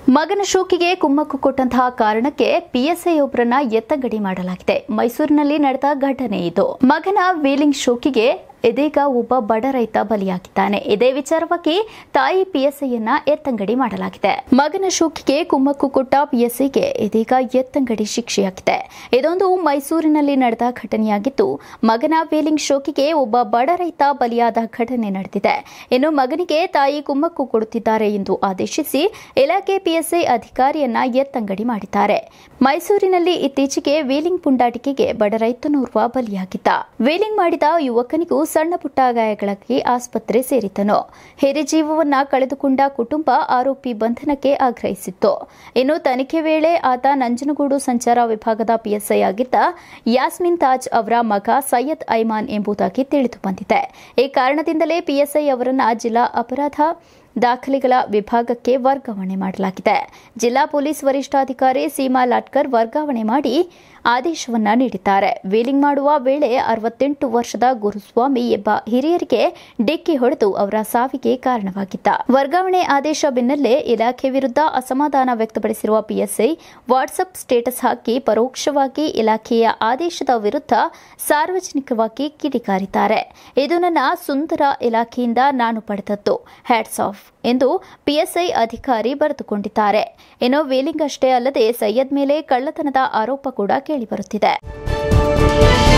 ಮಗನ ಶೋಕಿಗೆ ಕುಮ್ಮಕ್ಕು ಕೊಟ್ಟಂತಹ ಕಾರಣಕ್ಕೆ ಪಿಎಸ್ಐ ಒಬ್ಬರನ್ನ ಎತ್ತಗಡಿ ಮಾಡಲಾಗಿದೆ ಮೈಸೂರಿನಲ್ಲಿ ನಡೆದ ಘಟನೆ ಇದು ಮಗನ ವೀಲಿಂಗ್ ಶೋಕಿಗೆ ಇದೀಗ ಒಬ್ಬ ಬಡ ರೈತ ಬಲಿಯಾಗಿದ್ದಾನೆ ಇದೇ ವಿಚಾರವಾಗಿ ತಾಯಿ ಪಿಎಸ್ಐಯನ್ನ ಎತ್ತಂಗಡಿ ಮಾಡಲಾಗಿದೆ ಮಗನ ಶೋಕಿಗೆ ಕುಮ್ಮಕ್ಕು ಕೊಟ್ಟ ಪಿಎಸ್ಐಗೆ ಇದೀಗ ಎತ್ತಂಗಡಿ ಶಿಕ್ಷೆಯಾಗಿದೆ ಇದೊಂದು ಮೈಸೂರಿನಲ್ಲಿ ನಡೆದ ಘಟನೆಯಾಗಿದ್ದು ಮಗನ ವೀಲಿಂಗ್ ಶೋಕಿಗೆ ಒಬ್ಬ ಬಡ ರೈತ ಬಲಿಯಾದ ಘಟನೆ ನಡೆದಿದೆ ಇನ್ನು ಮಗನಿಗೆ ತಾಯಿ ಕುಮ್ಮಕ್ಕು ಕೊಡುತ್ತಿದ್ದಾರೆ ಎಂದು ಆದೇಶಿಸಿ ಇಲಾಖೆ ಪಿಎಸ್ಐ ಅಧಿಕಾರಿಯನ್ನ ಎತ್ತಂಗಡಿ ಮಾಡಿದ್ದಾರೆ ಮೈಸೂರಿನಲ್ಲಿ ಇತ್ತೀಚೆಗೆ ವೀಲಿಂಗ್ ಪುಂಡಾಟಿಕೆಗೆ ಬಡ ರೈತನೋರ್ವ ಬಲಿಯಾಗಿದ್ದ ವೀಲಿಂಗ್ ಮಾಡಿದ ಯುವಕನಿಗೂ ಸಣ್ಣ ಪುಟ್ಟ ಗಾಯಗಳಾಗಿ ಆಸ್ಪತ್ರೆ ಸೇರಿದ್ದನು ಹಿರಿಜೀವವನ್ನ ಕಳೆದುಕೊಂಡ ಕುಟುಂಬ ಆರೋಪಿ ಬಂಧನಕ್ಕೆ ಆಗ್ರಹಿಸಿತ್ತು ಇನ್ನು ತನಿಖೆ ವೇಳೆ ಆತ ನಂಜನಗೂಡು ಸಂಚಾರ ವಿಭಾಗದ ಪಿಎಸ್ಐ ಆಗಿದ್ದ ಯಾಸ್ಮಿನ್ ತಾಜ್ ಅವರ ಮಗ ಸೈಯದ್ ಐಮಾನ್ ಎಂಬುದಾಗಿ ತಿಳಿದು ಬಂದಿದೆ ಈ ಕಾರಣದಿಂದಲೇ ಪಿಎಸ್ಐ ಅವರನ್ನ ಜಿಲ್ಲಾ ಅಪರಾಧ ದಾಖಲೆಗಳ ವಿಭಾಗಕ್ಕೆ ವರ್ಗಾವಣೆ ಮಾಡಲಾಗಿದೆ ಜಿಲ್ಲಾ ಪೊಲೀಸ್ ವರಿಷ್ಠಾಧಿಕಾರಿ ಸೀಮಾ ಲಾಟ್ಕರ್ ವರ್ಗಾವಣೆ ಮಾಡಿ ಆದೇಶವನ್ನ ನೀಡಿದ್ದಾರೆ ವೀಲಿಂಗ್ ಮಾಡುವ ವೇಳೆ ಅರವತ್ತೆಂಟು ವರ್ಷದ ಗುರುಸ್ವಾಮಿ ಎಂಬ ಹಿರಿಯರಿಗೆ ಡಿಕ್ಕಿ ಹೊಡೆದು ಅವರ ಸಾವಿಗೆ ಕಾರಣವಾಗಿದ್ದ ವರ್ಗಾವಣೆ ಆದೇಶ ಬೆನ್ನಲ್ಲೇ ಇಲಾಖೆ ವಿರುದ್ಧ ಅಸಮಾಧಾನ ವ್ಯಕ್ತಪಡಿಸಿರುವ ಪಿಎಸ್ಐ ವಾಟ್ಸ್ಆಪ್ ಸ್ಟೇಟಸ್ ಹಾಕಿ ಪರೋಕ್ಷವಾಗಿ ಇಲಾಖೆಯ ಆದೇಶದ ವಿರುದ್ಧ ಸಾರ್ವಜನಿಕವಾಗಿ ಕಿಡಿಕಾರಿದ್ದಾರೆ ಇದು ನನ್ನ ಸುಂದರ ಇಲಾಖೆಯಿಂದ ನಾನು ಪಡೆದದ್ದು ಹ್ಯಾಟ್ಸ್ ಆಫ್ ಎಂದು ಪಿಎಸ್ಐ ಅಧಿಕಾರಿ ಬರೆದುಕೊಂಡಿದ್ದಾರೆ ಇನ್ನು ವೀಲಿಂಗ್ ಅಷ್ಟೇ ಅಲ್ಲದೆ ಸೈಯದ್ ಮೇಲೆ ಕಳ್ಳತನದ ಆರೋಪ ಕೂಡ ಕೇಳಿಬರುತ್ತಿದೆ